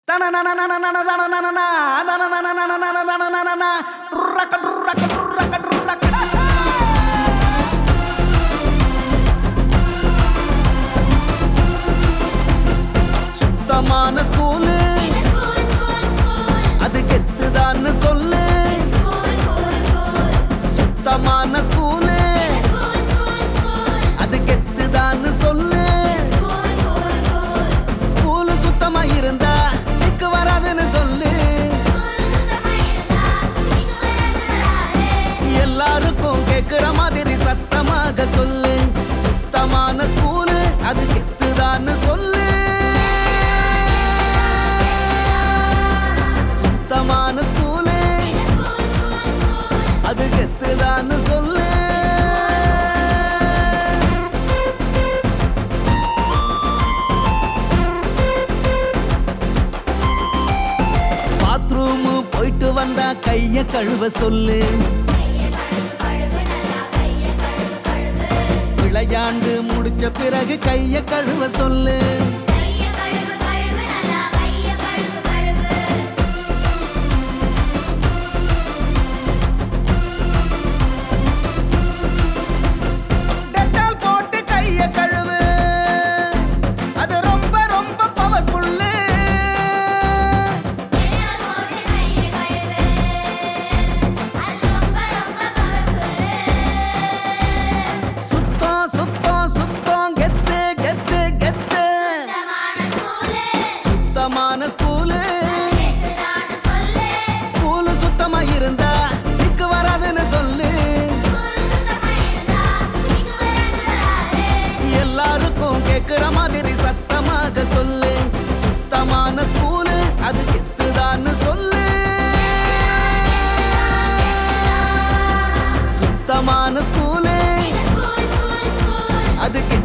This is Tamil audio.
சுத்தமான ஸ்கூலு அது கெத்துதான்னு சொல்லு சுத்தமான ஸ்கூலு அது கெத்துதான்னு சொல்லு ஸ்கூலு சுத்தமா இருந்தா சிக்கு வராதுன்னு சொல்லு எல்லாருக்கும் கேக்குற மாதிரி சத்தமாக சொல்லு சுத்தமான ஸ்கூலு அது கெத்துதான்னு சொல்லு சுத்தமான ஸ்கூலு அது கெத்துதான்னு சொல்லு பாத்ரூம் போயிட்டு வந்தா கைய கழுவ சொல்லு விளையாண்டு முடிச்ச பிறகு கைய கழுவ சொல்லு டெட்டால் போட்டு கைய கழுவு அது ரொம்ப ரொம்ப பவர்ஃபுல்லு சுத்தம் சுத்தம் சுத்தம் கெத்து கெத்து கெத்து சுத்தமான ஸ்கூலு ஸ்கூலு சுத்தமா இருந்தா சிக்கு வராதுன்னு சொல்லு எல்லாருக்கும் கேக்குற மாதிரி சத்தமாக சொல்லு சுத்தமான ஸ்கூலு அது கெத்துதான்னு சொல்லு சுத்தமான ஸ்கூலு அது